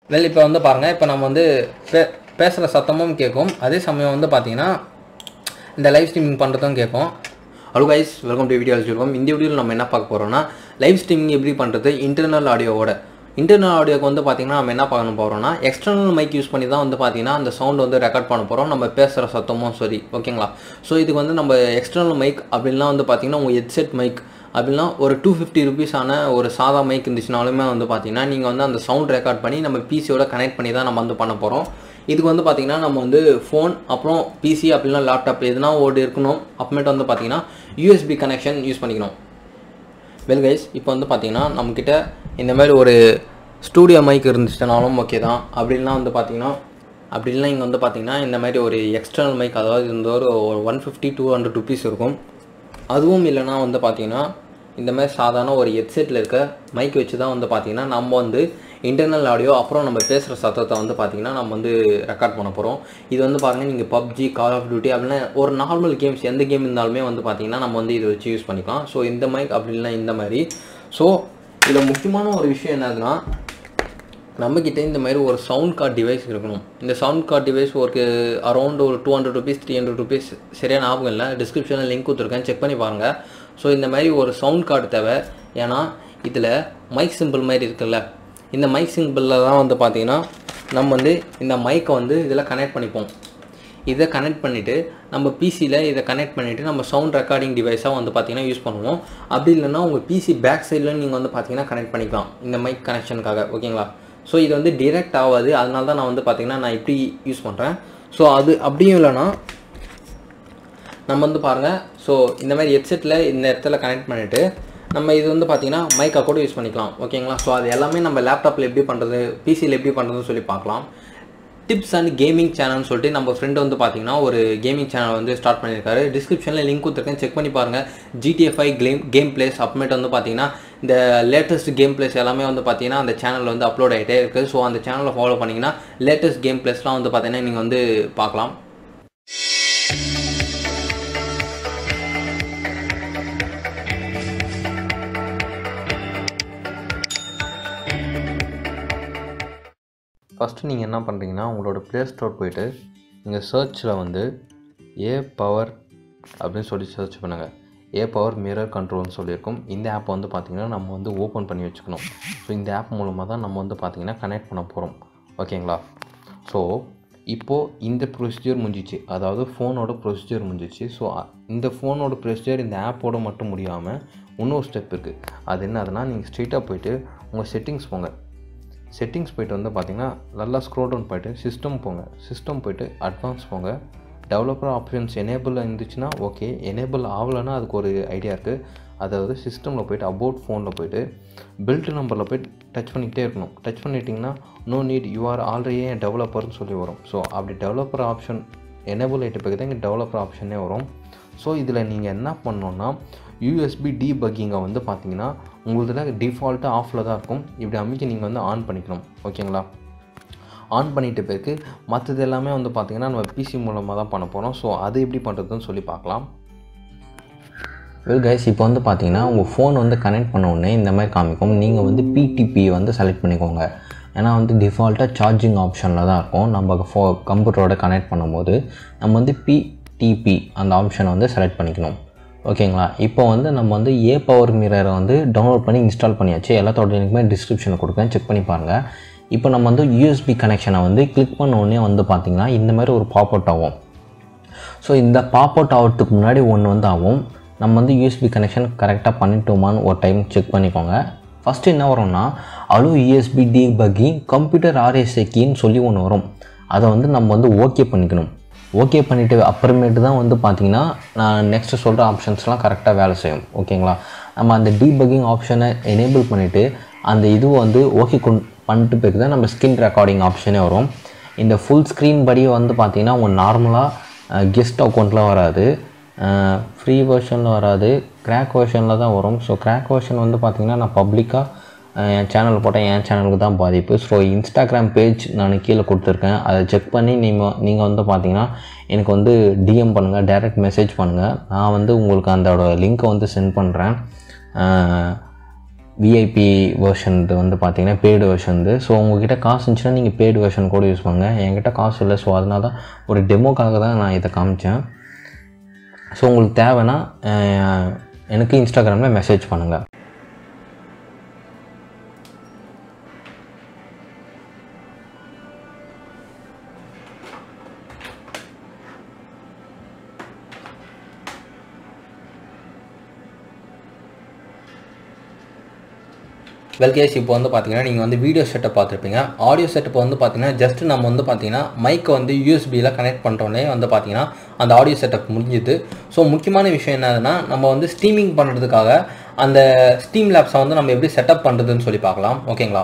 well இப்போ வந்து பாருங்கள் இப்போ நம்ம வந்து பே பேசுகிற சத்தமும் கேட்கும் அதே சமயம் வந்து பார்த்தீங்கன்னா இந்த லைவ் ஸ்ட்ரீமிங் பண்ணுறதும் கேட்கும் hello guys welcome to video வச்சுருக்கோம் இந்த வீடியோவில் நம்ம என்ன பார்க்க போகிறோம்னா லைவ் ஸ்ட்ரீமிங் எப்படி பண்ணுறது இன்டர்னல் ஆடியோவோட இன்டர்னல் ஆடியோக்கு வந்து பார்த்தீங்கன்னா நம்ம என்ன பண்ண போகிறோம்னா எக்ஸ்டர்னல் மைக் யூஸ் பண்ணி தான் வந்து பார்த்தீங்கன்னா அந்த சவுண்ட் வந்து ரெக்கார்ட் பண்ண போகிறோம் நம்ம பேசுகிற சத்தமும் சரி ஓகேங்களா ஸோ இதுக்கு வந்து நம்ம எக்ஸ்டர்னல் மைக் அப்படின்லாம் வந்து பார்த்தீங்கன்னா உங்கள் ஹெட்செட் மைக் அப்படின்னா ஒரு டூ ஃபிஃப்டி ருபீஸான ஒரு சாதா மைக் இருந்துச்சுனாலுமே வந்து பார்த்தீங்கன்னா நீங்கள் வந்து அந்த சவுண்ட் ரெக்கார்ட் பண்ணி நம்ம பிசியோட கனெக்ட் பண்ணி தான் நம்ம வந்து பண்ண போகிறோம் இதுக்கு வந்து பார்த்தீங்கன்னா நம்ம வந்து ஃபோன் அப்புறம் பிசி அப்படின்னா லேப்டாப் எதுனா ஓடு இருக்கணும் அப்புறமேட்டு வந்து பார்த்தீங்கன்னா யூஎஸ்பி கனெக்ஷன் யூஸ் பண்ணிக்கணும் வெல் கைஸ் இப்போ வந்து பார்த்தீங்கன்னா நம்மக்கிட்ட இந்த மாதிரி ஒரு ஸ்டூடியோ மைக் இருந்துச்சுனாலும் ஓகே தான் அப்படின்னா வந்து பார்த்தீங்கன்னா அப்படிலாம் இங்கே வந்து பார்த்தீங்கன்னா இந்த மாதிரி ஒரு எக்ஸ்டர்னல் மைக் அதாவது இந்த ஒரு one fifty two hundred rupees இருக்கும் அதுவும் இல்லைனா வந்து பார்த்தீங்கன்னா இந்த மாதிரி சாதாரண ஒரு ஹெட்செட்டில் இருக்க மைக் வச்சு தான் வந்து பார்த்தீங்கன்னா நம்ம வந்து இன்டர்னல் ஆடியோ அப்புறம் நம்ம பேசுகிற சத்தத்தை வந்து பார்த்தீங்கன்னா நம்ம வந்து ரெக்கார்ட் பண்ண போகிறோம் இது வந்து பாருங்கள் நீங்கள் பப்ஜி கால் ஆஃப் டியூட்டி அப்படின்னா ஒரு நார்மல் கேம்ஸ் எந்த கேம் இருந்தாலுமே வந்து பார்த்தீங்கன்னா நம்ம வந்து இதை வச்சு யூஸ் பண்ணிக்கலாம் ஸோ இந்த மைக் அப்படின்னா இந்த மாதிரி ஸோ இதில் முக்கியமான ஒரு விஷயம் என்னதுன்னா நம்மக்கிட்ட இந்த மாதிரி ஒரு சவுண்ட் கார்டு டிவைஸ் இருக்கணும் இந்த சவுண்ட் கார்டு டிவைஸ் ஒரு அரௌண்ட் ஒரு two hundred rupees three hundred rupees சரியான ஞாபகம் இல்லை டிஸ்கிரிப்ஷனில் லிங்க் கொடுத்துருக்கேன் செக் பண்ணி பாருங்கள் ஸோ இந்த மாதிரி ஒரு சவுண்ட் கார்டு தேவை ஏன்னா இதில் மைக் சிம்பிள் மாதிரி இருக்குல்ல இந்த மைக் சிம்பிளில் தான் வந்து பார்த்தீங்கன்னா நம்ம வந்து இந்த மைக்கை வந்து இதில் கனெக்ட் பண்ணிப்போம் இதை கனெக்ட் பண்ணிவிட்டு நம்ம பிசியில் இதை கனெக்ட் பண்ணிவிட்டு நம்ம சவுண்ட் ரெக்கார்டிங் டிவைஸாக வந்து பார்த்தீங்கன்னா யூஸ் பண்ணுவோம் அப்படி இல்லைன்னா உங்கள் பிசி பேக் சைடில் நீங்கள் வந்து பார்த்தீங்கன்னா கனெக்ட் பண்ணிக்கலாம் இந்த மைக் கனெக்ஷனுக்காக ஓகேங்களா ஸோ இது வந்து டிரெக்ட் ஆகாது அதனால தான் நான் வந்து பார்த்தீங்கன்னா நான் இப்படி யூஸ் பண்ணுறேன் ஸோ அது அப்படியும் இல்லைன்னா நம்ம வந்து பாருங்கள் ஸோ இந்த மாதிரி ஹெட்செட்டில் இந்த இடத்துல கனெக்ட் பண்ணிவிட்டு நம்ம இது வந்து பார்த்தீங்கன்னா மைக்கா கூட யூஸ் பண்ணிக்கலாம் ஓகேங்களா ஸோ அது எல்லாமே நம்ம லேப்டாப்பில் எப்படி பண்ணுறது பிசியில் எப்படி பண்ணுறதுன்னு சொல்லி பார்க்கலாம் டிப்ஸ் அண்ட் கேமிங் சேனல்னு சொல்லிட்டு நம்ம ஃப்ரெண்டு வந்து பார்த்தீங்கன்னா ஒரு கேமிங் சேனல் வந்து ஸ்டார்ட் பண்ணியிருக்காரு டிஸ்கிரிப்ஷனில் லிங்க் கொடுத்துருக்கேன் செக் பண்ணி பாருங்கள் ஜிடிஎஃப்ஐ கேம் கேம் பிளேஸ் அப்புறமேட்டு வந்து பார்த்தீங்கன்னா இந்த லேட்டஸ்ட் கேம் பிளேஸ் எல்லாமே வந்து பார்த்தீங்கன்னா அந்த சேனலில் வந்து அப்லோட் ஆகிட்டே இருக்குது ஸோ அந்த சேனலை ஃபாலோ பண்ணிங்கன்னா லேட்டஸ்ட் கேம் பிளேஸ்லாம் வந்து பார்த்தீங்கன்னா நீங்கள் வந்து பார்க்கலாம் ஃபஸ்ட்டு நீங்கள் என்ன பண்ணுறீங்கன்னா உங்களோட ப்ளே ஸ்டோர் போயிட்டு நீங்கள் சர்ச்சில் வந்து ஏ பவர் அப்படின்னு சொல்லி சர்ச் பண்ணுங்கள் ஏ பவர் மிரர் கண்ட்ரோல்னு சொல்லியிருக்கோம் இந்த ஆப்பை வந்து பார்த்திங்கன்னா நம்ம வந்து ஓப்பன் பண்ணி வச்சுக்கணும் ஸோ இந்த ஆப் மூலமாக தான் நம்ம வந்து பார்த்திங்கன்னா கனெக்ட் பண்ண போகிறோம் ஓகேங்களா ஸோ இப்போது இந்த ப்ரொசீஜர் முடிஞ்சிச்சு அதாவது ஃபோனோட ப்ரொசீஜர் முடிஞ்சிச்சு ஸோ இந்த ஃபோனோட ப்ரொசீஜர் இந்த ஆப்போட மட்டும் முடியாமல் இன்னொரு ஸ்டெப் இருக்குது அது என்னதுன்னா நீங்கள் ஸ்ட்ரெயிட்டாக போயிட்டு உங்கள் செட்டிங்ஸ் போங்க செட்டிங்ஸ் போயிட்டு வந்து பார்த்தீங்கன்னா நல்லா ஸ்க்ரோல் டவுன் போயிட்டு சிஸ்டம் போங்க சிஸ்டம் போயிட்டு அட்வான்ஸ் போங்க டெவலப்பர் ஆப்ஷன்ஸ் எனேபிள் இருந்துச்சுன்னா ஓகே எனேபிள் ஆகலைன்னா அதுக்கு ஒரு ஐடியா இருக்குது அதாவது சிஸ்டமில் போயிட்டு அபவுட் ஃபோனில் போயிட்டு பில்ட் நம்பரில் போய்ட்டு டச் பண்ணிக்கிட்டே இருக்கணும் டச் பண்ணிட்டீங்கன்னா no need you are already டெவலப்பர்னு சொல்லி வரும் ஸோ அப்படி டெவலப்பர் ஆப்ஷன் எனேபிள் ஆகிட்ட பிறகு தான் இங்கே டெவலப்பர் ஆப்ஷனே வரும் ஸோ இதில் நீங்கள் என்ன பண்ணணுன்னா யூஎஸ்பி டீபக்கிங்கை வந்து பார்த்தீங்கன்னா உங்களுதில் டிஃபால்ட்டாக ஆஃபில் தான் இருக்கும் இப்படி அமைக்க நீங்கள் வந்து ஆன் பண்ணிக்கணும் ஓகேங்களா ஆன் பண்ணிட்ட பிறகு மற்றது எல்லாமே வந்து பார்த்திங்கன்னா நம்ம பிசி மூலமாக தான் பண்ண போகிறோம் ஸோ அது எப்படி பண்ணுறதுன்னு சொல்லி பார்க்கலாம் வெல் கைஸ் இப்போ வந்து பார்த்தீங்கன்னா உங்கள் ஃபோன் வந்து கனெக்ட் பண்ண உடனே இந்த மாதிரி காமிக்கும் நீங்கள் வந்து பிடிபி வந்து செலக்ட் பண்ணிக்கோங்க ஏன்னா வந்து டிஃபால்ட்டாக சார்ஜிங் ஆப்ஷனில் தான் இருக்கும் நம்ம ஃபோ கம்ப்யூட்டரோட கனெக்ட் பண்ணும்போது நம்ம வந்து பிடிபி அந்த ஆப்ஷனை வந்து செலக்ட் பண்ணிக்கணும் ஓகேங்களா இப்போ வந்து நம்ம வந்து ஏ பவர் மிரரை வந்து டவுன்லோட் பண்ணி இன்ஸ்டால் பண்ணியாச்சு எல்லாத்தோட லிங்க்குமே டிஸ்கிரிப்ஷனில் கொடுக்குறேன் செக் பண்ணி பாருங்கள் இப்போ நம்ம வந்து யூஎஸ்பி கனெக்ஷனை வந்து கிளிக் பண்ண உடனே வந்து பார்த்திங்கன்னா இந்த மாதிரி ஒரு பாப் அவுட் ஆகும் ஸோ இந்த பாப் அவுட் ஆகிறதுக்கு முன்னாடி ஒன்று வந்து ஆகும் நம்ம வந்து யூஎஸ்பி கனெக்ஷன் கரெக்டாக பண்ணிட்டோமான்னு ஒரு டைம் செக் பண்ணிக்கோங்க ஃபஸ்ட்டு என்ன வரும்னா allow USB debug computer RSA கீன்னு சொல்லி ஒன்று வரும் அதை வந்து நம்ம வந்து ஓகே பண்ணிக்கணும் ஓகே பண்ணிவிட்டு அப்புறமேட்டு தான் வந்து பார்த்திங்கன்னா நான் நெக்ஸ்ட்டு சொல்கிற ஆப்ஷன்ஸ்லாம் கரெக்டாக வேலை செய்யும் ஓகேங்களா நம்ம அந்த டீபக்கிங் ஆப்ஷனை எனேபிள் பண்ணிவிட்டு அந்த இதுவை வந்து ஓகே கொண்டு பண்ணிட்டு பிறகு தான் நம்ம ஸ்கின் ரெக்கார்டிங் ஆப்ஷனே வரும் இந்த ஃபுல் ஸ்க்ரீன் படி வந்து பார்த்திங்கன்னா உங்கள் நார்மலாக கெஸ்ட் அக்கௌண்ட்டில் வராது ஃப்ரீ வெர்ஷனில் வராது கிராக் வெர்ஷனில் தான் வரும் ஸோ கிராக் வெர்ஷன் வந்து பார்த்திங்கன்னா நான் பப்ளிக்காக என் சேனல் போட்டால் என் சேனலுக்கு தான் பாதிப்பு ஸோ இன்ஸ்டாகிராம் பேஜ் நான் கீழே கொடுத்துருக்கேன் அதை செக் பண்ணி நீங்கள் நீங்கள் வந்து பார்த்தீங்கன்னா எனக்கு வந்து டிஎம் பண்ணுங்கள் டைரக்ட் மெசேஜ் பண்ணுங்கள் நான் வந்து உங்களுக்கு அதோட லிங்க்கை வந்து சென்ட் பண்ணுறேன் விஐபி வெர்ஷன் வந்து பார்த்தீங்கன்னா பெய்டு வெர்ஷன் ஸோ உங்ககிட்ட காசு இருந்துச்சுன்னா நீங்கள் பெய்டு வெர்ஷன் கூட யூஸ் பண்ணுங்க என்கிட்ட காசு இல்லை ஸோ அதனால தான் ஒரு டெமோக்காக தான் நான் இதை காமிச்சேன் ஸோ உங்களுக்கு தேவைன்னா அஹ், எனக்கு இன்ஸ்டாகிராமில் மெசேஜ் பண்ணுங்கள் வெல்கேஸ் இப்போ வந்து பார்த்தீங்கன்னா நீங்கள் வந்து வீடியோ செட்டப் பார்த்துருப்பீங்க ஆடியோ செட்டப் வந்து பார்த்தீங்கன்னா ஜஸ்ட் நம்ம வந்து பார்த்தீங்கன்னா மைக்கை வந்து யூஎஸ்பியில் கனெக்ட் பண்ணுறோன்னே வந்து பார்த்தீங்கன்னா அந்த ஆடியோ செட்டப் முடிஞ்சுது ஸோ முக்கியமான விஷயம் என்னதுன்னா நம்ம வந்து ஸ்ட்ரீமிங் பண்ணுறதுக்காக அந்த ஸ்டீம் லேப்ஸை வந்து நம்ம எப்படி செட்டப் பண்ணுறதுன்னு சொல்லி பார்க்கலாம் ஓகேங்களா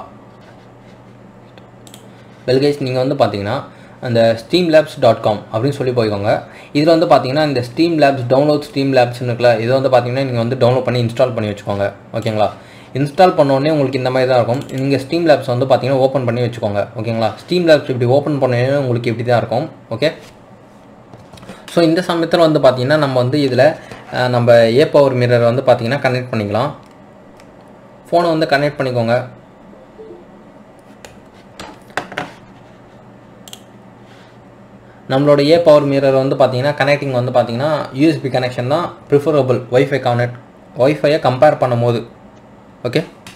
வெல்கைஸ் நீங்கள் வந்து பார்த்தீங்கன்னா அந்த ஸ்டீம் லேப்ஸ் டாட் காம் அப்படின்னு சொல்லி போய்க்கோங்க இதில் வந்து பார்த்தீங்கன்னா இந்த ஸ்டீம் லேப்ஸ் டவுன்லோட் ஸ்டீம் லேப்ஸ்னு இருக்குல்ல இதை வந்து பார்த்தீங்கன்னா நீங்கள் வந்து டவுன்லோட் பண்ணி இன்ஸ்டால் பண்ணி வச்சுக்கோங்க ஓகேங்களா இன்ஸ்டால் பண்ணோடனே உங்களுக்கு இந்த மாதிரி தான் இருக்கும் நீங்கள் ஸ்டீம் லேப்ஸ் வந்து பார்த்தீங்கன்னா ஓப்பன் பண்ணி வச்சுக்கோங்க ஓகேங்களா ஸ்டீம் லேப்ஸ் இப்படி ஓப்பன் பண்ணோடனே உங்களுக்கு இப்படி தான் இருக்கும் ஓகே ஸோ இந்த சமயத்தில் வந்து பார்த்தீங்கன்னா நம்ம வந்து இதில் அஹ், நம்ம ஏ பவர் மிரர் வந்து பார்த்தீங்கன்னா கனெக்ட் பண்ணிக்கலாம் ஃபோனை வந்து கனெக்ட் பண்ணிக்கோங்க நம்மளோட ஏ பவர் மிரர் வந்து பார்த்தீங்கன்னா கனெக்டிங் வந்து பார்த்தீங்கன்னா யூஎஸ்பி கனெக்ஷன் தான் ப்ரிஃபரபிள் ஒய்ஃபை கனெக்ட் ஒய்ஃபையை கம்பேர் பண்ணும்போது ஓகே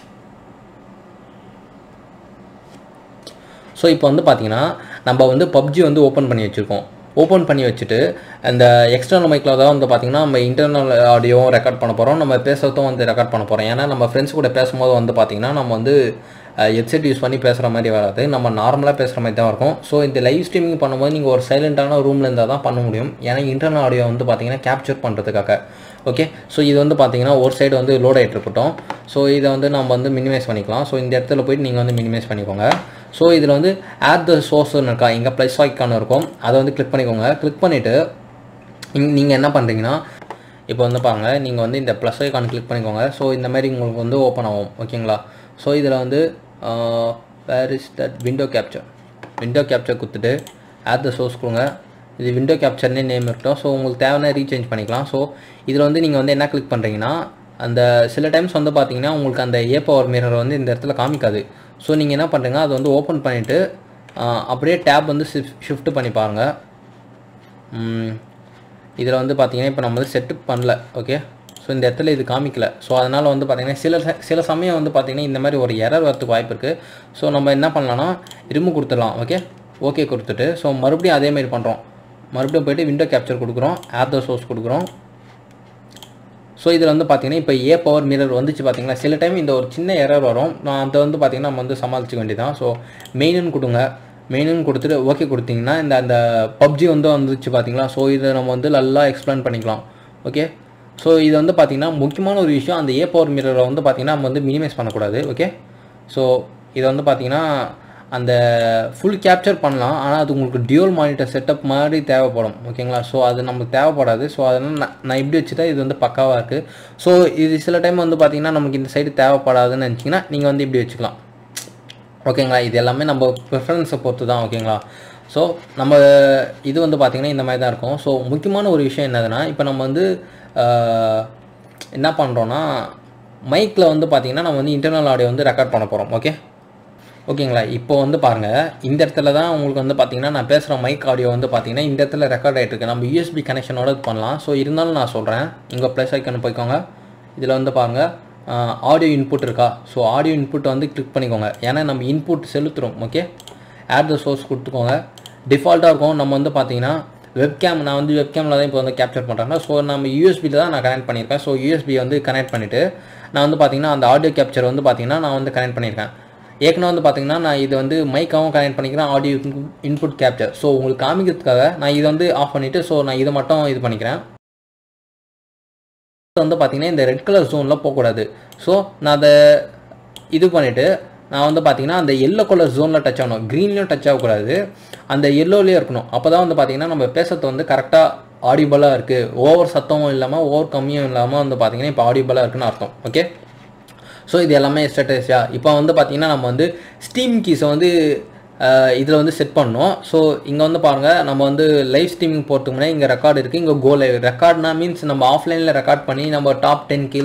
ஸோ இப்போ வந்து பார்த்தீங்கன்னா நம்ம வந்து பப்ஜி வந்து ஓப்பன் பண்ணி வச்சுருக்கோம் ஓப்பன் பண்ணி வச்சுட்டு அந்த எக்ஸ்டர்னல் மைக்கில் தான் வந்து பார்த்தீங்கன்னா நம்ம இன்டர்னல் ஆடியோவும் ரெக்கார்ட் பண்ண போகிறோம் நம்ம பேசுறதும் வந்து ரெக்கார்ட் பண்ண போகிறோம் ஏன்னா நம்ம ஃப்ரெண்ட்ஸ் கூட பேசும்போது வந்து பார்த்தீங்கன்னா நம்ம வந்து ஹெட்செட் யூஸ் பண்ணி பேசுகிற மாதிரி வராது நம்ம நார்மலாக பேசுகிற மாதிரி தான் இருக்கும் ஸோ இந்த லைவ் ஸ்ட்ரீமிங் பண்ணும்போது நீங்கள் ஒரு சைலண்ட்டான ரூமில் இருந்தால் தான் பண்ண முடியும் ஏன்னா இன்டர்னல் ஆடியோ வந்து பார்த்தீங்கன்னா கேப்சர் பண்ணுறதுக்காக ஓகே ஸோ இது வந்து பார்த்தீங்கன்னா ஒரு சைடு வந்து லோட் ஆகிட்டு இருக்கட்டும் ஸோ இதை வந்து நம்ம வந்து மினிமைஸ் பண்ணிக்கலாம் ஸோ இந்த இடத்துல போயிட்டு நீங்கள் வந்து மினிமைஸ் பண்ணிக்கோங்க ஸோ இதில் வந்து ஆட் த சோர்ஸ்னு இருக்கா இங்கே ப்ளஸ் ஐக்கான் இருக்கும் அதை வந்து கிளிக் பண்ணிக்கோங்க கிளிக் பண்ணிவிட்டு நீங்கள் என்ன பண்ணுறீங்கன்னா இப்போ வந்து பாருங்க நீங்கள் வந்து இந்த ப்ளஸ் ஐக்கான் கிளிக் பண்ணிக்கோங்க ஸோ இந்த மாதிரி உங்களுக்கு வந்து ஓப்பன் ஆகும் ஓகேங்களா ஸோ இதில் வந்து where is that window capture window capture கொடுத்துட்டு ஆட் த சோர்ஸ் கொடுங்க இது விண்டோ கேப்சர்னே நேம் இருக்கட்டும் ஸோ உங்களுக்கு தேவையான ரீசேஞ்ச் பண்ணிக்கலாம் ஸோ இதில் வந்து நீங்கள் வந்து என்ன கிளிக் பண்ணுறீங்கன்னா அந்த சில டைம்ஸ் வந்து பார்த்தீங்கன்னா உங்களுக்கு அந்த ஏ பவர் மிரர் வந்து இந்த இடத்துல காமிக்காது ஸோ நீங்கள் என்ன பண்ணுறீங்க அதை வந்து ஓப்பன் பண்ணிவிட்டு அப்படியே டேப் வந்து ஷிஃப்ட் ஷிஃப்ட் பண்ணி பாருங்கள் இதில் வந்து பார்த்தீங்கன்னா இப்போ நம்ம வந்து செட்டப் பண்ணல ஓகே ஸோ இந்த இடத்துல இது காமிக்கல ஸோ அதனால் வந்து பார்த்தீங்கன்னா சில ச- சில சமயம் வந்து பார்த்தீங்கன்னா இந்த மாதிரி ஒரு எரர் வரதுக்கு வாய்ப்பு இருக்குது ஸோ நம்ம என்ன பண்ணலாம்னா ரிமூவ் கொடுத்துடலாம் ஓகே ஓகே கொடுத்துட்டு ஸோ மறுபடியும் அதே மாதிரி பண்ணுறோம் மறுபடியும் போயிட்டு விண்டோ கேப்சர் கொடுக்குறோம் ஆப் த சோர்ஸ் கொடுக்குறோம் ஸோ இதில் வந்து பார்த்தீங்கன்னா இப்போ ஏ பவர் மிரர் வந்துச்சு பார்த்தீங்களா சில டைம் இந்த ஒரு சின்ன எரர் வரும் நான் அதை வந்து பார்த்தீங்கன்னா நம்ம வந்து சமாளிச்சுக்க வேண்டியதான் ஸோ மெயினுன்னு கொடுங்க மெயினுன்னு கொடுத்துட்டு ஓகே கொடுத்தீங்கன்னா இந்த அந்த பப்ஜி வந்து வந்துச்சு பார்த்தீங்களா ஸோ இதை நம்ம வந்து நல்லா எக்ஸ்பிளைன் பண்ணிக்கலாம் ஓகே ஸோ இது வந்து பார்த்தீங்கன்னா முக்கியமான ஒரு விஷயம் அந்த ஏ பவர் மிரரை வந்து பார்த்தீங்கன்னா நம்ம வந்து மினிமைஸ் பண்ணக்கூடாது ஓகே ஸோ இதை வந்து பார்த்தீங்கன்னா அந்த ஃபுல் கேப்சர் பண்ணலாம் ஆனால் அது உங்களுக்கு டியூல் மானிட்டர் செட்டப் மாதிரி தேவைப்படும் ஓகேங்களா ஸோ அது நமக்கு தேவைப்படாது ஸோ அதனால் நான் நான் இப்படி வச்சுட்டா இது வந்து பக்காவாக இருக்குது ஸோ இது சில டைம் வந்து பார்த்தீங்கன்னா நமக்கு இந்த சைடு தேவைப்படாதுன்னு நினச்சிங்கன்னா நீங்கள் வந்து இப்படி வச்சுக்கலாம் ஓகேங்களா இது எல்லாமே நம்ம ப்ரிஃபரன்ஸை பொறுத்து தான் ஓகேங்களா ஸோ நம்ம இது வந்து பார்த்திங்கன்னா இந்த மாதிரி தான் இருக்கும் ஸோ முக்கியமான ஒரு விஷயம் என்னதுன்னா இப்போ நம்ம வந்து ஆஹ், என்ன பண்ணுறோன்னா மைக்கில் வந்து பார்த்திங்கன்னா நம்ம வந்து இன்டர்னல் ஆடியோ வந்து ரெக்கார்ட் பண்ண போகிறோம் ஓகே ஓகேங்களா இப்போ வந்து பாருங்கள் இந்த இடத்துல தான் உங்களுக்கு வந்து பார்த்தீங்கன்னா நான் பேசுகிற மைக் ஆடியோ வந்து பார்த்தீங்கன்னா இந்த இடத்துல ரெக்கார்ட் ஆகிட்டு இருக்கு நம்ம யூஎஸ்பி கனெக்ஷனோட இது பண்ணலாம் ஸோ இருந்தாலும் நான் சொல்கிறேன் இங்கே ப்ளஸ் ஐக்கன் போய்க்கோங்க இதில் வந்து பாருங்கள் ஆடியோ இன்புட் இருக்கா ஸோ ஆடியோ இன்புட் வந்து கிளிக் பண்ணிக்கோங்க ஏன்னா நம்ம இன்புட் செலுத்துகிறோம் ஓகே ஆட் த சோர்ஸ் கொடுத்துக்கோங்க டிஃபால்ட்டாக இருக்கும் நம்ம வந்து பார்த்தீங்கன்னா வெப்கேம் நான் வந்து வெப்கேமில் தான் இப்போ வந்து கேப்சர் பண்ணுறேன் ஸோ நம்ம யூஎஸ்பியில் தான் நான் கனெக்ட் பண்ணியிருக்கேன் ஸோ யூஎஸ்பி வந்து கனெக்ட் பண்ணிவிட்டு நான் வந்து பார்த்தீங்கன்னா அந்த ஆடியோ கேப்சர் வந்து பார்த்தீங்கன்னா நான் வந்து கனெக்ட் பண்ணியிருக்கேன் ஏற்கனவே வந்து பார்த்தீங்கன்னா நான் இது வந்து மைக்காகவும் கனெக்ட் பண்ணிக்கிறேன் ஆடியோ இன்புட் கேப்சர் ஸோ உங்களுக்கு காமிக்கிறதுக்காக நான் இதை வந்து ஆஃப் பண்ணிவிட்டு ஸோ நான் இதை மட்டும் இது பண்ணிக்கிறேன் வந்து பார்த்தீங்கன்னா இந்த ரெட் கலர் ஜோனில் போகக்கூடாது ஸோ நான் அதை இது பண்ணிவிட்டு நான் வந்து பார்த்தீங்கன்னா அந்த எல்லோ கலர் ஜோனில் டச் ஆகணும் க்ரீன்லேயும் டச் ஆகக்கூடாது அந்த எல்லோலேயே இருக்கணும் அப்போ தான் வந்து பார்த்தீங்கன்னா நம்ம பேசுறது வந்து கரெக்டாக ஆடிபலாக இருக்குது ஓவர் சத்தமும் இல்லாமல் ஓவர் கம்மியும் இல்லாமல் வந்து பார்த்தீங்கன்னா இப்போ ஆடிபலாக இருக்குன்னு அர்த்தம் ஓகே ஸோ இது எல்லாமே ஸ்ட்ராட்டஜியா இப்போ வந்து பார்த்தீங்கன்னா நம்ம வந்து ஸ்டீம் கீஸை வந்து இதில் வந்து செட் பண்ணோம் ஸோ இங்கே வந்து பாருங்கள் நம்ம வந்து லைவ் ஸ்ட்ரீமிங் போகிறதுக்கு முன்னாடி இங்கே ரெக்கார்டு இருக்குது இங்கே கோ லைவ் ரெக்கார்ட்னா மீன்ஸ் நம்ம ஆஃப்லைனில் ரெக்கார்ட் பண்ணி நம்ம top ten kills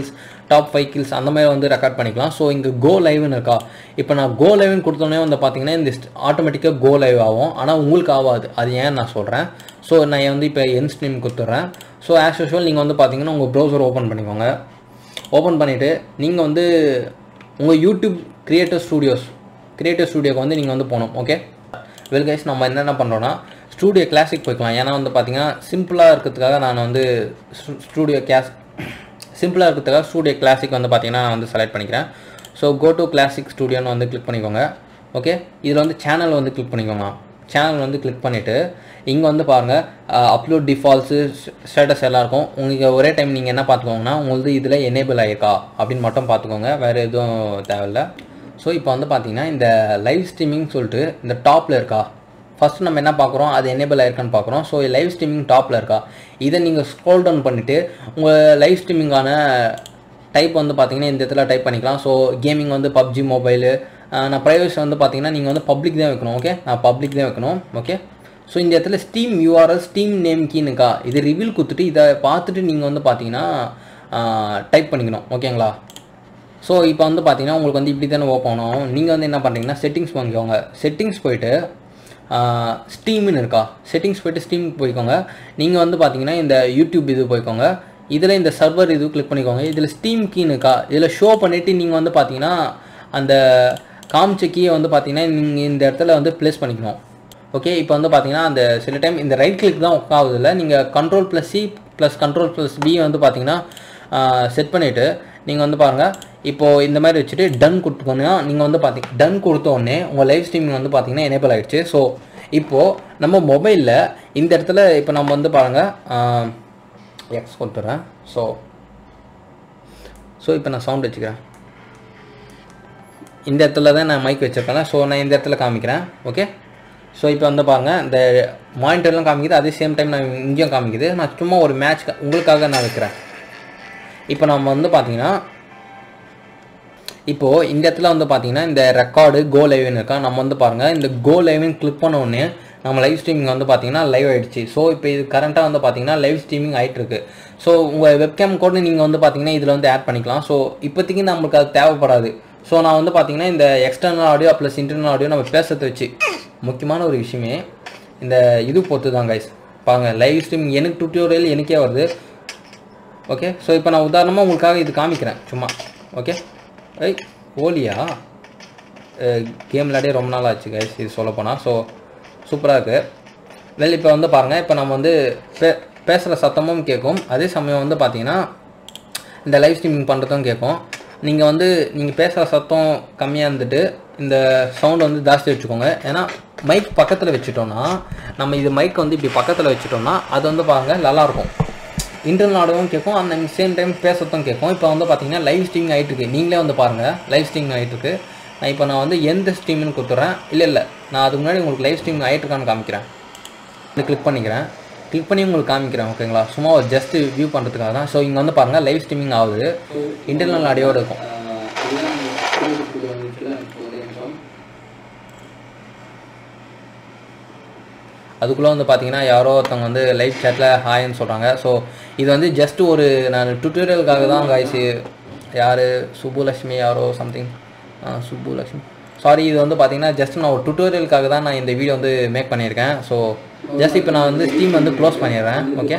top five kills அந்த மாதிரி வந்து ரெக்கார்ட் பண்ணிக்கலாம் ஸோ இங்கே கோ லைவ்னு இருக்கா இப்போ நான் கோ லைவ்னு கொடுத்தோன்னே வந்து பார்த்தீங்கன்னா இந்த ஆட்டோமேட்டிக்காக கோ லைவ் ஆகும் ஆனால் உங்களுக்கு ஆகாது அது ஏன் நான் சொல்கிறேன் ஸோ நான் வந்து இப்போ என் ஸ்ட்ரீம் கொடுத்துட்றேன் ஸோ ஆஸ் யூஷுவல் நீங்கள் வந்து பார்த்தீங்கன்னா உங்கள் ப்ரௌசர் ஓப்பன் பண்ணிக்கோங்க ஓப்பன் பண்ணிவிட்டு நீங்கள் வந்து உங்கள் யூடியூப் கிரியேட்டர் ஸ்டூடியோஸ் கிரியேட்டர் ஸ்டூடியோக்கு வந்து நீங்கள் வந்து போகணும் ஓகே வெல் கைஸ் நம்ம என்னென்ன பண்ணுறோன்னா ஸ்டூடியோ கிளாசிக் போய்க்கலாம் ஏன்னா வந்து பார்த்தீங்கன்னா சிம்பிளாக இருக்கிறதுக்காக நான் வந்து ஸ்டூடியோ கிளாஸ் சிம்பிளாக இருக்கிறதுக்காக ஸ்டூடியோ கிளாசிக் வந்து பார்த்தீங்கன்னா நான் வந்து செலக்ட் பண்ணிக்கிறேன் ஸோ கோ டு கிளாசிக் ஸ்டூடியோன்னு வந்து கிளிக் பண்ணிக்கோங்க ஓகே இதில் வந்து சேனல் வந்து கிளிக் பண்ணிக்கோங்க சேனல் வந்து கிளிக் பண்ணிவிட்டு இங்கே வந்து பாருங்கள் அப்லோட் டிஃபால்ட்ஸு ஸ்டேட்டஸ் எல்லாம் இருக்கும் உங்களுக்கு ஒரே டைம் நீங்கள் என்ன பார்த்துக்கோங்கன்னா உங்களுக்கு இதில் எனேபிள் ஆகிருக்கா அப்படின்னு மட்டும் பார்த்துக்கோங்க வேறு எதுவும் தேவையில்ல ஸோ இப்போ வந்து பார்த்தீங்கன்னா இந்த லைவ் ஸ்ட்ரீமிங் சொல்லிட்டு இந்த டாப்பில் இருக்கா ஃபஸ்ட்டு நம்ம என்ன பார்க்குறோம் அது எனேபிள் ஆயிருக்கான்னு பார்க்குறோம் ஸோ லைவ் ஸ்ட்ரீமிங் டாப்பில் இருக்கா இதை நீங்கள் ஸ்க்ரோல் டவுன் பண்ணிவிட்டு உங்கள் லைவ் ஸ்ட்ரீமிங்கான டைப் வந்து பார்த்தீங்கன்னா இந்த இடத்துல டைப் பண்ணிக்கலாம் ஸோ கேமிங் வந்து பப்ஜி மொபைலு நான் ப்ரைவேசி வந்து பார்த்தீங்கன்னா நீங்கள் வந்து பப்ளிக் தான் வைக்கணும் ஓகே நான் பப்ளிக் தான் வைக்கணும் ஓகே ஸோ இந்த இடத்துல ஸ்டீம் யூஆர்எல் ஸ்டீம் நேம் கீனுக்கா இது ரிவீல் கொடுத்துட்டு இதை பார்த்துட்டு நீங்கள் வந்து பார்த்தீங்கன்னா டைப் பண்ணிக்கணும் ஓகேங்களா ஸோ இப்போ வந்து பார்த்தீங்கன்னா உங்களுக்கு வந்து இப்படி தானே ஓப்பன் ஆகும் நீங்கள் வந்து என்ன பண்ணுறீங்கன்னா செட்டிங்ஸ் வாங்கிக்கோங்க செட்டிங்ஸ் போயிட்டு ஸ்டீம்னு இருக்கா செட்டிங்ஸ் போயிட்டு ஸ்டீம் போய்க்கோங்க நீங்கள் வந்து பார்த்தீங்கன்னா இந்த யூடியூப் இது போய்க்கோங்க இதில் இந்த சர்வர் இது கிளிக் பண்ணிக்கோங்க இதில் ஸ்டீம் கீன்னு இருக்கா இதில் ஷோ பண்ணிவிட்டு நீங்கள் வந்து பார்த்தீங்கன்னா அந்த காமிச்ச கீயை வந்து பார்த்தீங்கன்னா நீங்கள் இந்த இடத்துல வந்து ப்ளேஸ் பண்ணிக்கணும் ஓகே இப்போ வந்து பார்த்தீங்கன்னா அந்த சில டைம் இந்த ரைட் கிளிக் தான் ஒர்க் ஆகுது இல்லை நீங்கள் control plus C plus control plus P வந்து பார்த்தீங்கன்னா செட் பண்ணிவிட்டு நீங்கள் வந்து பாருங்கள் இப்போது இந்த மாதிரி வச்சுட்டு டன் கொடுத்துக்கோங்கன்னா நீங்கள் வந்து பார்த்தீங்க டன் கொடுத்த உடனே உங்கள் லைவ் ஸ்ட்ரீமிங் வந்து பார்த்தீங்கன்னா எனேபிள் ஆகிடுச்சு ஸோ இப்போது நம்ம மொபைலில் இந்த இடத்துல இப்போ நம்ம வந்து பாருங்கள் எக்ஸ் கொடுத்துட்றேன் ஸோ ஸோ இப்போ நான் சவுண்ட் வச்சுக்கிறேன் இந்த இடத்துல தான் நான் மைக் வச்சுருக்கேன் ஸோ நான் இந்த இடத்துல காமிக்கிறேன் ஓகே ஸோ இப்போ வந்து பாருங்கள் இந்த மானிட்டர்லாம் காமிக்குது அதே சேம் டைம் நான் இங்கேயும் காமிக்குது நான் சும்மா ஒரு மேட்ச் உங்களுக்காக நான் வைக்கிறேன் இப்போ நம்ம வந்து பார்த்தீங்கன்னா இப்போது இந்த இடத்துல வந்து பார்த்தீங்கன்னா இந்த ரெக்கார்டு கோ லைவ்னு இருக்கா நம்ம வந்து பாருங்கள் இந்த கோ லைவ்னு கிளிக் பண்ண உடனே நம்ம லைவ் ஸ்ட்ரீமிங் வந்து பார்த்தீங்கன்னா லைவ் ஆயிடுச்சு ஸோ இப்போ இது கரண்ட்டாக வந்து பார்த்தீங்கன்னா லைவ் ஸ்ட்ரீமிங் ஆகிட்டு இருக்கு ஸோ உங்கள் வெப்கேம் கூட நீங்கள் வந்து பார்த்தீங்கன்னா இதில் வந்து ஆட் பண்ணிக்கலாம் ஸோ இப்போதைக்கு நம்மளுக்கு அது தேவைப்படாது ஸோ நான் வந்து பார்த்தீங்கன்னா இந்த external audio plus internal audio நம்ம பேசுறதை வச்சு முக்கியமான ஒரு விஷயமே இந்த இது பொறுத்து தான் கைஸ் பாருங்க லைவ் ஸ்ட்ரீமிங் எனக்கு டுட்டோரியல் எனக்கே வருது ஓகே ஸோ இப்போ நான் உதாரணமாக உங்களுக்காக இது காமிக்கிறேன் சும்மா ஓகே ஐய் ஓலியா கேம் விளையாடே ரொம்ப நாள் ஆச்சு கைஸ் இது சொல்ல போனால் ஸோ சூப்பராக இருக்குது வெல் இப்போ வந்து பாருங்கள் இப்போ நம்ம வந்து பே பேசுகிற சத்தமும் கேட்கும் அதே சமயம் வந்து பார்த்தீங்கன்னா இந்த லைவ் ஸ்ட்ரீமிங் பண்ணுறதும் கேட்கும் நீங்கள் வந்து நீங்கள் பேசுகிற சத்தம் கம்மியாக இருந்துட்டு இந்த சவுண்ட் வந்து ஜாஸ்தி வச்சுக்கோங்க ஏன்னா மைக் பக்கத்தில் வச்சுட்டோன்னா நம்ம இது மைக் வந்து இப்படி பக்கத்தில் வச்சுட்டோம்னா அது வந்து பாருங்கள் நல்லாயிருக்கும் இன்டர்னல் ஆடவும் கேட்கும் அந்த சேம் டைம் பேசுறதும் கேட்கும் இப்போ வந்து பார்த்தீங்கன்னா லைவ் ஸ்ட்ரீமிங் ஆகிட்டு இருக்கு நீங்களே வந்து பாருங்கள் லைவ் ஸ்ட்ரீமிங் ஆகிட்டு இருக்கு நான் இப்போ நான் வந்து எந்த ஸ்ட்ரீம்னு கொடுத்துட்றேன் இல்லை இல்லை நான் அதுக்கு முன்னாடி உங்களுக்கு லைவ் ஸ்ட்ரீமிங் ஆகிட்டு இருக்கான்னு காமிக்கிறேன் இது கிளிக் பண்ணிக்கிறேன் கிளிக் பண்ணி உங்களுக்கு காமிக்கிறேன் ஓகேங்களா சும்மா ஒரு ஜஸ்ட் வியூ பண்ணுறதுக்காக தான் ஸோ இங்கே வந்து பாருங்கள் லைவ் ஸ்ட்ரீமிங் ஆகுது இன்டர்னல் ஆடியோட இருக்கும் அதுக்குள்ளே வந்து பார்த்தீங்கன்னா யாரோ ஒருத்தவங்க வந்து லைவ் சேட்டில் ஹாய்ன்னு சொல்கிறாங்க ஸோ இது வந்து ஜஸ்ட் ஒரு நான் டுட்டோரியலுக்காக தான் காய்ச்சி யார் சுப்புலட்சுமி யாரோ சம்திங் சுப்புலட்சுமி சாரி இது வந்து பார்த்தீங்கன்னா ஜஸ்ட் நான் ஒரு டுட்டோரியலுக்காக தான் நான் இந்த வீடியோ வந்து மேக் பண்ணியிருக்கேன் ஸோ ஜஸ்ட் இப்போ நான் வந்து ஸ்டீம் வந்து க்ளோஸ் பண்ணிடுறேன் ஓகே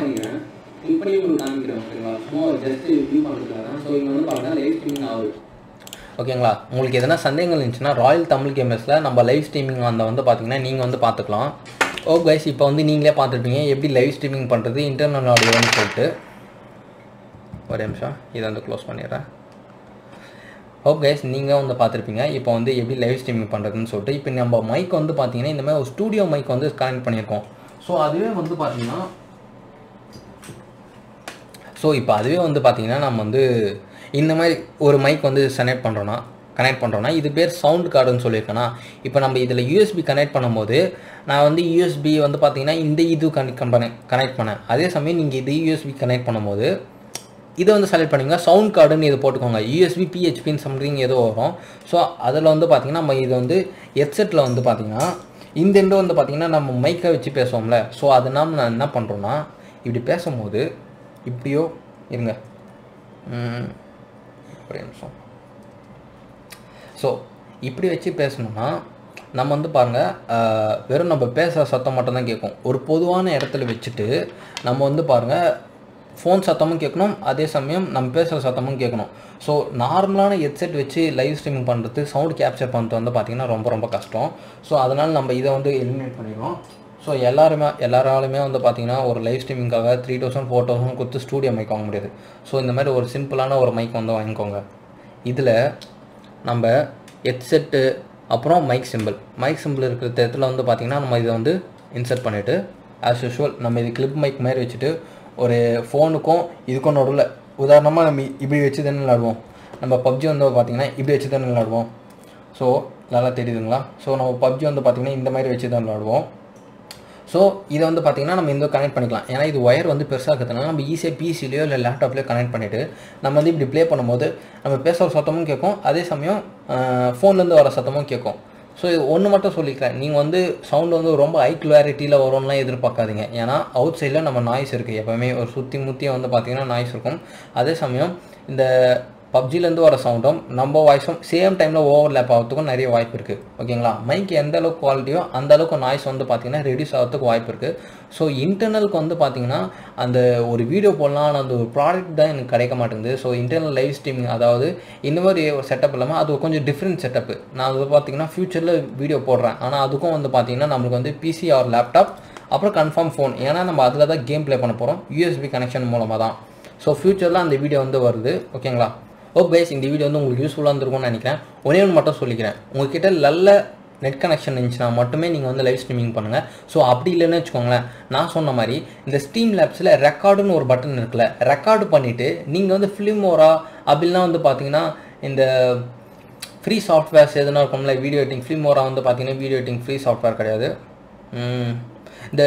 ஓகேங்களா உங்களுக்கு எதனா சந்தேகங்கள் இருந்துச்சுன்னா ராயல் தமிழ் கேமர்ஸில் நம்ம லைவ் ஸ்ட்ரீமிங் அந்த வந்து பார்த்தீங்கன்னா நீங்கள் வந்து பார்த்துக்கலாம் ஓ கைஸ் இப்போ வந்து நீங்களே பார்த்துருப்பீங்க எப்படி லைவ் ஸ்ட்ரீமிங் பண்ணுறது இன்டர்னல் ஆடியோன்னு சொல்லிட்டு ஒரு நிமிஷம் இதை வந்து க்ளோஸ் பண்ணிடுறேன் ஹோப் கைஸ் நீங்கள் வந்து பார்த்துருப்பீங்க இப்போ வந்து எப்படி லைவ் ஸ்ட்ரீமிங் பண்ணுறதுன்னு சொல்லிட்டு இப்போ நம்ம மைக் வந்து பார்த்தீங்கன்னா இந்த மாதிரி ஒரு ஸ்டூடியோ மைக் வந்து கனெக்ட் பண்ணியிருக்கோம் ஸோ அதுவே வந்து பார்த்தீங்கன்னா ஸோ இப்போ அதுவே வந்து பார்த்தீங்கன்னா நம்ம வந்து இந்த மாதிரி ஒரு மைக் வந்து கனெக்ட் பண்ணுறோன்னா கனெக்ட் பண்ணுறோன்னா இது பேர் சவுண்ட் கார்டுன்னு சொல்லியிருக்கேன்னா இப்போ நம்ம இதில் யூஎஸ்பி கனெக்ட் பண்ணும்போது நான் வந்து யூஎஸ்பி வந்து பார்த்தீங்கன்னா இந்த இது கனெக்ட் பண்ணேன் கனெக்ட் பண்ணேன் அதே சமயம் நீங்கள் இது யூஎஸ்பி கனெக்ட் பண்ணும்போது இதை வந்து செலக்ட் பண்ணிங்க சவுண்ட் கார்டுன்னு இது போட்டுக்கோங்க யூஎஸ்பி பிஹெச்பின்னு சம்திங் ஏதோ வரும் ஸோ அதில் வந்து பார்த்திங்கன்னா நம்ம இது வந்து ஹெட்செட்டில் வந்து பார்த்திங்கன்னா இந்த எண்டு வந்து பார்த்திங்கன்னா நம்ம மைக்கை வச்சு பேசுவோம்ல ஸோ அதனால நான் என்ன பண்ணுறோன்னா இப்படி பேசும்போது இப்படியோ இருங்க ம், ஒரே நிமிஷம் ஸோ இப்படி வச்சு பேசணும்னா நம்ம வந்து பாருங்கள் வெறும் நம்ம பேசுகிற சத்தம் மட்டும்தான் கேட்கும் ஒரு பொதுவான இடத்துல வச்சுட்டு நம்ம வந்து பாருங்கள் ஃபோன் சத்தமும் கேட்கணும் அதே சமயம் நம்ம பேசுகிற சத்தமும் கேட்கணும் ஸோ நார்மலான ஹெட்செட் வச்சு லைவ் ஸ்ட்ரீமிங் பண்ணுறது சவுண்ட் கேப்சர் பண்ணுறது வந்து பார்த்திங்கன்னா ரொம்ப ரொம்ப கஷ்டம் ஸோ அதனால் நம்ம இதை வந்து எலிமினேட் பண்ணிடுவோம் ஸோ எல்லாருமே எல்லாராலுமே வந்து பார்த்தீங்கன்னா ஒரு லைவ் ஸ்ட்ரீமிங்காக த்ரீ தௌசண்ட் ஃபோர் தௌசண்ட் கொடுத்து ஸ்டூடியோ மைக் வாங்க முடியாது ஸோ இந்த மாதிரி ஒரு சிம்பிளான ஒரு மைக் வந்து வாங்கிக்கோங்க இதில் நம்ம ஹெட்செட்டு அப்புறம் மைக் சிம்பிள் மைக் சிம்பிள் இருக்கிற இடத்துல வந்து பார்த்திங்கன்னா நம்ம இதை வந்து இன்சர்ட் பண்ணிவிட்டு ஆஸ் யூஷுவல் நம்ம இது கிளிப் மைக் மாதிரி வச்சுட்டு ஒரு ஃபோனுக்கும் இதுக்கும் நடுவில் உதாரணமாக நம்ம இப்படி வச்சு தானே விளாடுவோம் நம்ம பப்ஜி வந்து பார்த்திங்கன்னா இப்படி வச்சு தானே விளாடுவோம் ஸோ நல்லா தெரியுதுங்களா ஸோ நம்ம பப்ஜி வந்து பார்த்திங்கன்னா இந்த மாதிரி வச்சு தான் விளாடுவோம் ஸோ இதை வந்து பார்த்திங்கன்னா நம்ம இந்த கனெக்ட் பண்ணிக்கலாம் ஏன்னா இது ஒயர் வந்து பெருசாக இருக்கிறதுனால நம்ம ஈஸியாக பிசிலையோ இல்லை லேப்டாப்லையோ கனெக்ட் பண்ணிவிட்டு நம்ம வந்து இப்படி ப்ளே பண்ணும்போது நம்ம பேசுகிற சத்தமும் கேட்கும் அதே சமயம் ஃபோன்லேருந்து வர சத்தமும் கேட்கும் ஸோ இது ஒன்று மட்டும் சொல்லிக்கிறேன் நீங்கள் வந்து சவுண்டு வந்து ரொம்ப ஹை கிளாரிட்டியில் வரும்லாம் எதிர்பார்க்காதீங்க ஏன்னா அவுட் சைடில் நம்ம நாய்ஸ் இருக்குது எப்போவுமே ஒரு சுற்றி முற்றியும் வந்து பார்த்திங்கன்னா நாய்ஸ் இருக்கும் அதே சமயம் இந்த பப்ஜிலேருந்து வர சவுண்டும் நம்ம வாய்ஸும் சேம் டைமில் ஓவர்லேப் ஆகிறதுக்கும் நிறைய வாய்ப்பு இருக்குது ஓகேங்களா மைக் எந்த அளவுக்கு குவாலிட்டியோ அந்த அளவுக்கு நாய்ஸ் வந்து பார்த்திங்கன்னா ரெடியூஸ் ஆகிறதுக்கு வாய்ப்பு இருக்குது ஸோ இன்டர்னலுக்கு வந்து பார்த்திங்கன்னா அந்த ஒரு வீடியோ போடலாம் ஆனால் அந்த ஒரு ப்ராடக்ட் தான் எனக்கு கிடைக்க மாட்டேங்குது ஸோ இன்டர்னல் லைவ் ஸ்ட்ரீமிங் அதாவது இந்த மாதிரி ஒரு செட்டப் இல்லாமல் அது கொஞ்சம் டிஃப்ரெண்ட் செட்டப்பு நான் அது பார்த்திங்கன்னா ஃப்யூச்சரில் வீடியோ போடுறேன் ஆனால் அதுக்கும் வந்து பார்த்திங்கன்னா நம்மளுக்கு வந்து பிசி ஆர் லேப்டாப் அப்புறம் கன்ஃபார்ம் ஃபோன் ஏன்னா நம்ம அதில் தான் கேம் ப்ளே பண்ண போகிறோம் யூஎஸ்பி கனெக்ஷன் மூலமாக தான் ஸோ ஃப்யூச்சரில் அந்த வீடியோ வந்து வருது ஓகேங்களா ஓ பேஸ் இந்த வீடியோ வந்து உங்களுக்கு யூஸ்ஃபுல்லாக இருந்திருக்கும்னு நினைக்கிறேன் ஒரே ஒன்று மட்டும் சொல்லிக்கிறேன் உங்ககிட்ட நல்ல நெட் கனெக்ஷன் இருந்துச்சுன்னா மட்டுமே நீங்கள் வந்து லைவ் ஸ்ட்ரீமிங் பண்ணுங்கள் ஸோ அப்படி இல்லைன்னு வச்சுக்கோங்களேன் நான் சொன்ன மாதிரி இந்த ஸ்டீம் லேப்ஸில் ரெக்கார்டுன்னு ஒரு பட்டன் இருக்குல்ல ரெக்கார்டு பண்ணிவிட்டு நீங்கள் வந்து ஃபிலிம் ஓரா அப்படிலாம் வந்து பார்த்தீங்கன்னா இந்த ஃப்ரீ சாஃப்ட்வேர்ஸ் எதுனா இருக்கும்ல வீடியோ எடிட்டிங் ஃபிலிம் ஓரா வந்து பார்த்தீங்கன்னா வீடியோ எடிட்டிங் ஃப்ரீ சாஃப்ட்வேர் கிடையாது ம், இந்த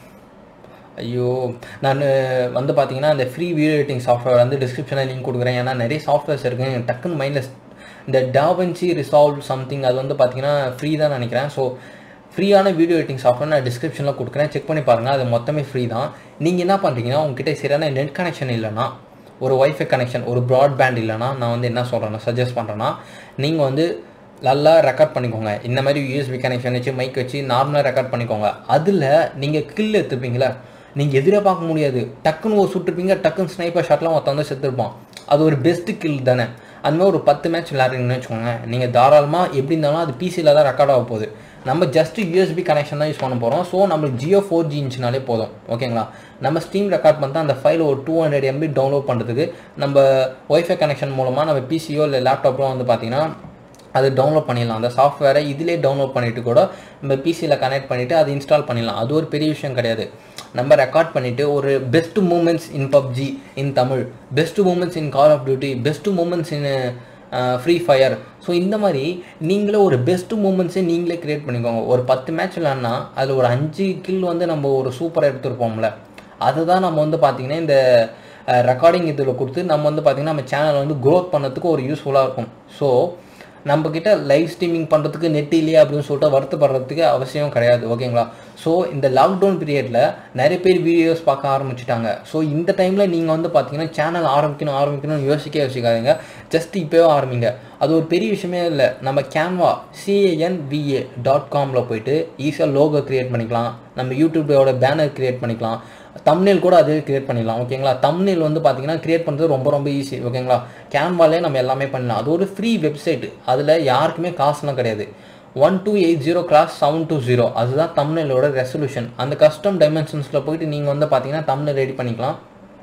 ஐயோ நான் வந்து பார்த்தீங்கன்னா அந்த ஃப்ரீ வீடியோ எடிட்டிங் சாஃப்ட்வேர் வந்து டிஸ்கிரிப்ஷனில் லிங்க் கொடுக்குறேன் ஏன்னா நிறைய சாஃப்ட்வேர்ஸ் இருக்குது எனக்கு டக்குன்னு மைண்டில் இந்த டாவன்சி ரிசால்வ் சம்திங் அது வந்து பார்த்தீங்கன்னா ஃப்ரீ தான் நினைக்கிறேன் ஸோ ஃப்ரீயான வீடியோ எடிட்டிங் சாஃப்ட்வேர் நான் டிஸ்கிரிப்ஷனில் கொடுக்குறேன் செக் பண்ணி பாருங்கள் அது மொத்தமே ஃப்ரீ தான் நீங்கள் என்ன பண்ணுறீங்கன்னா உங்ககிட்ட சரியான நெட் கனெக்ஷன் இல்லைன்னா ஒரு ஒய்ஃபை கனெக்ஷன் ஒரு ப்ராட்பேண்ட் இல்லைன்னா நான் வந்து என்ன சொல்கிறேன்னா சஜஸ்ட் பண்ணுறேன்னா நீங்கள் வந்து நல்லா ரெக்கார்ட் பண்ணிக்கோங்க இந்த மாதிரி யூஎஸ்பி கனெக்ஷன் வச்சு மைக் வச்சு நார்மலாக ரெக்கார்ட் பண்ணிக்கோங்க அதில் நீங்கள் கில் எடுத்துப்பீங்களா நீங்கள் எதிர்பார்க்க முடியாது டக்குன்னு ஒரு சுட்டுருப்பீங்க டக்குன்னு ஸ்னைப்பர் ஷாட்லாம் ஒருத்தன் வந்து செத்துருப்பான் அது ஒரு பெஸ்ட் கில் தானே அந்த மாதிரி ஒரு பத்து மேட்ச் விளையாடுறீங்கன்னு வச்சுக்கோங்க நீங்கள் தாராளமாக எப்படி இருந்தாலும் அது பிசியில் தான் ரெக்கார்ட் ஆக போகுது நம்ம ஜஸ்ட் யூஎஸ்பி கனெக்ஷன் தான் யூஸ் பண்ண போகிறோம் ஸோ நம்மளுக்கு ஜியோ ஃபோர் ஜி இன்ச்சுனாலே போதும் ஓகேங்களா நம்ம ஸ்டீம் ரெக்கார்ட் பண்ணிட்டு அந்த ஃபைல் ஒரு டூ ஹண்ட்ரட் எம்பி டவுன்லோட் பண்ணுறதுக்கு நம்ம ஒய்ஃபை கனெக்ஷன் மூலமாக நம்ம பிசியோ இல்லை லேப்டாப்போ வந்து பார்த்தீங்கன்னா அது டவுன்லோட் பண்ணிடலாம் அந்த சாஃப்ட்வேரை இதிலே டவுன்லோட் பண்ணிவிட்டு கூட நம்ம பிசியில் கனெக்ட் பண்ணிவிட்டு அதை இன்ஸ்டால் பண்ணிடலாம் அது ஒரு பெரிய விஷயம் கிடையாது நம்ம ரெக்கார்ட் பண்ணிவிட்டு ஒரு best moments in PUBG in Tamil best moments in Call of Duty best moments in Free Fire so இந்த மாதிரி நீங்களே ஒரு பெஸ்ட் மூமெண்ட்ஸே நீங்களே க்ரியேட் பண்ணிக்கோங்க ஒரு பத்து மேட்ச் விளாட்னா அதில் ஒரு அஞ்சு கில் வந்து நம்ம ஒரு சூப்பராக எடுத்துருப்போம்ல அதுதான் நம்ம வந்து பார்த்திங்கன்னா இந்த ரெக்கார்டிங் இதில் கொடுத்து நம்ம வந்து பார்த்திங்கன்னா நம்ம சேனலை வந்து க்ரோத் பண்ணதுக்கு ஒரு யூஸ்ஃபுல்லாக இருக்கும் ஸோ நம்மக்கிட்ட லைவ் ஸ்ட்ரீமிங் பண்ணுறதுக்கு நெட் இல்லையா அப்படின்னு சொல்லிட்டு வருத்தப்படுறதுக்கு அவசியம் கிடையாது ஓகேங்களா ஸோ இந்த லாக்டவுன் பீரியடில் நிறைய பேர் வீடியோஸ் பார்க்க ஆரம்பிச்சிட்டாங்க ஸோ இந்த டைமில் நீங்கள் வந்து பார்த்தீங்கன்னா சேனல் ஆரம்பிக்கணும் ஆரம்பிக்கணும்னு யோசிக்க யோசிக்காதீங்க ஜஸ்ட் இப்போவே ஆரம்பிங்க அது ஒரு பெரிய விஷயமே இல்லை நம்ம கேன்வா சிஏஎன்விஏ டாட் காமில் போயிட்டு ஈஸியாக லோகோ க்ரியேட் பண்ணிக்கலாம் நம்ம யூடியூபோட பேனர் க்ரியேட் பண்ணிக்கலாம் தம்னேல் கூட அதே கிரியேட் பண்ணிடலாம் ஓகேங்களா தம்னேல் வந்து பார்த்தீங்கன்னா கிரியேட் பண்ணுறது ரொம்ப ரொம்ப ஈஸி ஓகேங்களா கேன்வாலே நம்ம எல்லாமே பண்ணலாம் அது ஒரு ஃப்ரீ வெப்சைட் அதில் யாருக்குமே காசுலாம் கிடையாது one two eight zero cross seven two zero அதுதான் தம்னேலோட ரெசல்யூஷன் அந்த கஸ்டம் டைமென்ஷன்ஸில் போயிட்டு நீங்கள் வந்து பார்த்தீங்கன்னா தம்னேல் ரெடி பண்ணிக்கலாம்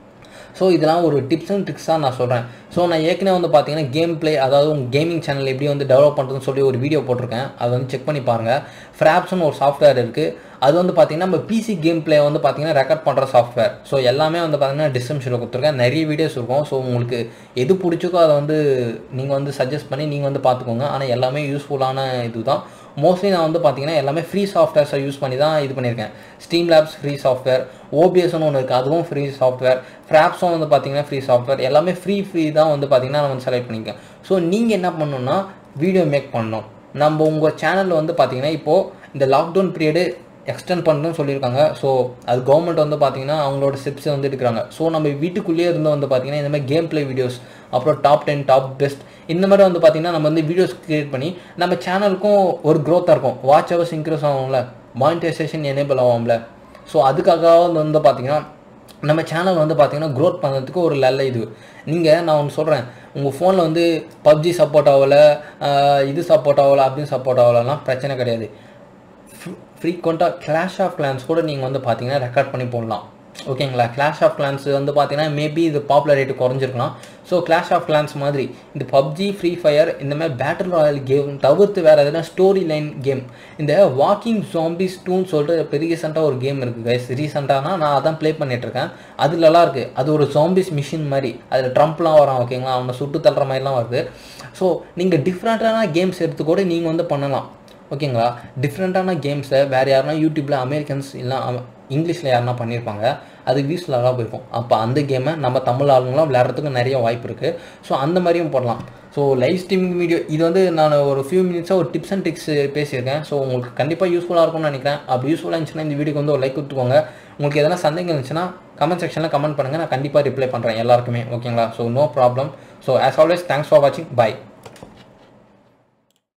ஸோ இதெல்லாம் ஒரு டிப்ஸ் அண்ட் ட்ரிக்ஸாக நான் சொல்கிறேன் ஸோ நான் ஏற்கனவே வந்து பார்த்தீங்கன்னா கேம் ப்ளே அதாவது உங்கள் கேமிங் சேனல் எப்படி வந்து டெவலப் பண்ணுறதுன்னு சொல்லி ஒரு வீடியோ போட்டிருக்கேன் அதை வந்து செக் பண்ணி பாருங்கள் ஃப்ராப்ஸ்னு ஒரு சாஃப்ட்வேர் இருக்குது அது வந்து பார்த்தீங்கன்னா நம்ம பிசி கேம் ப்ளே வந்து பார்த்தீங்கன்னா ரெக்கார்ட் பண்ணுற சாஃப்ட்வேர் ஸோ எல்லாமே வந்து பார்த்தீங்கன்னா டிஸ்கிரிப்ஷனில் கொடுத்துருக்கேன் நிறைய வீடியோஸ் இருக்கும் ஸோ உங்களுக்கு எது பிடிச்சிக்கோ அதை வந்து நீங்கள் வந்து சஜஸ்ட் பண்ணி நீங்கள் வந்து பார்த்துக்கோங்க ஆனால் எல்லாமே யூஸ்ஃபுல்லான இது தான் மோஸ்ட்லி நான் வந்து பார்த்தீங்கன்னா எல்லாமே ஃப்ரீ சாஃப்ட்வேர்ஸை யூஸ் பண்ணி தான் இது பண்ணியிருக்கேன் ஸ்டீம் லேப்ஸ் ஃப்ரீ சாஃப்ட்வேர் ஓபிஎஸ்னு ஒன்று இருக்குது அதுவும் ஃப்ரீ சாஃப்ட்வேர் ஃப்ராப்ஸும் வந்து பார்த்தீங்கன்னா ஃப்ரீ சாஃப்ட்வேர் எல்லாமே ஃப்ரீ ஃப்ரீ தான் வந்து பார்த்தீங்கன்னா நான் வந்து செலக்ட் பண்ணிக்கேன் ஸோ நீங்கள் என்ன பண்ணணும்னா வீடியோ மேக் பண்ணணும் நம்ம உங்கள் சேனலில் வந்து பார்த்தீங்கன்னா இப்போது இந்த லாக்டவுன் பீரியடு எக்ஸ்டெண்ட் பண்ணணும்னு சொல்லியிருக்காங்க ஸோ அது கவர்மெண்ட் வந்து பார்த்தீங்கன்னா அவங்களோட ஸ்டெப்ஸை வந்து எடுக்கிறாங்க ஸோ நம்ம வீட்டுக்குள்ளேயே இருந்து வந்து பார்த்தீங்கன்னா இந்த மாதிரி கேம் ப்ளே வீடியோஸ் அப்புறம் டாப் டென் டாப் பெஸ்ட் இந்த மாதிரி வந்து பார்த்தீங்கன்னா நம்ம வந்து வீடியோஸ் கிரியேட் பண்ணி நம்ம சேனலுக்கும் ஒரு க்ரோத்தாக இருக்கும் வாட்ச் ஹவர்ஸ் இன்க்ரீஸ் ஆகும்ல மானிட்டைசேஷன் எனேபிள் ஆகும்ல ஸோ அதுக்காக வந்து பார்த்தீங்கன்னா நம்ம சேனல் வந்து பார்த்தீங்கன்னா க்ரோத் பண்ணுறதுக்கு ஒரு நல்ல இது நீங்கள் நான் ஒன்று சொல்கிறேன் உங்கள் ஃபோனில் வந்து பப்ஜி சப்போர்ட் ஆகலை ஆஹ் இது சப்போர்ட் ஆகலை அப்படின்னு சப்போர்ட் ஆகலைலாம் பிரச்சனை கிடையாது ஃப்ரீக்வெண்ட்டாக கிளாஷ் ஆஃப் கிளான்ஸ் கூட நீங்கள் வந்து பார்த்தீங்கன்னா ரெக்கார்ட் பண்ணி போடலாம் ஓகேங்களா கிளாஷ் ஆஃப் கிளான்ஸ் வந்து பார்த்தீங்கன்னா மேபி இது பாப்புலாரிட்டி குறைஞ்சிருக்கலாம் ஸோ கிளாஷ் ஆஃப் கிளான்ஸ் மாதிரி இந்த பப்ஜி ஃப்ரீ ஃபயர் இந்த மாதிரி பேட்டில் ராயல் கேம் தவிர்த்து வேறு எதனா ஸ்டோரி லைன் கேம் இந்த வாக்கிங் ஜாம்பிஸ் டூன்னு சொல்லிட்டு பெரிய ரீசெண்டாக ஒரு கேம் இருக்குது கைஸ் ரீசெண்டானா நான் அதான் ப்ளே பண்ணிகிட்ருக்கேன் அது நல்லா இருக்குது அது ஒரு ஜாம்பிஸ் மிஷின் மாதிரி அதில் ட்ரம்ப்லாம் வரான் ஓகேங்களா அவனை சுட்டு தள்ளுற மாதிரிலாம் வருது ஸோ நீங்கள் டிஃப்ரெண்ட்டான கேம்ஸ் எடுத்து கூட நீங்கள் வந்து பண்ணலாம் ஓகேங்களா டிஃப்ரெண்ட்டான கேம்ஸை வேறு யாருனா யூடியூப்பில் அமெரிக்கன்ஸ் இல்லை இங்கிலீஷில் யாருனா பண்ணியிருப்பாங்க அது வியூஸ் நல்லா போயிருக்கும் அப்போ அந்த கேமை நம்ம தமிழ் ஆளுங்களாம் விளையாடுறதுக்கு நிறைய வாய்ப்பு இருக்குது ஸோ அந்த மாதிரியும் போடலாம் ஸோ லைவ் ஸ்ட்ரீமிங் வீடியோ இது வந்து நான் ஒரு ஃபியூ மினிட்ஸாக ஒரு டிப்ஸ் அண்ட் ட்ரிக்ஸ் பேசியிருக்கேன் ஸோ உங்களுக்கு கண்டிப்பாக யூஸ்ஃபுல்லாக இருக்கும்னு நினைக்கிறேன் அப்படி யூஸ்ஃபுல்லாக இருந்துச்சுன்னா இந்த வீடியோக்கு வந்து ஒரு லைக் கொடுத்துக்கோங்க உங்களுக்கு எதனா சந்தேகம் இருந்துச்சுன்னா கமெண்ட் செக்ஷனில் கமெண்ட் பண்ணுங்கள் நான் கண்டிப்பாக ரிப்ளை பண்ணுறேன் எல்லாருக்குமே ஓகேங்களா so no problem so as always thanks for வாட்சிங் பை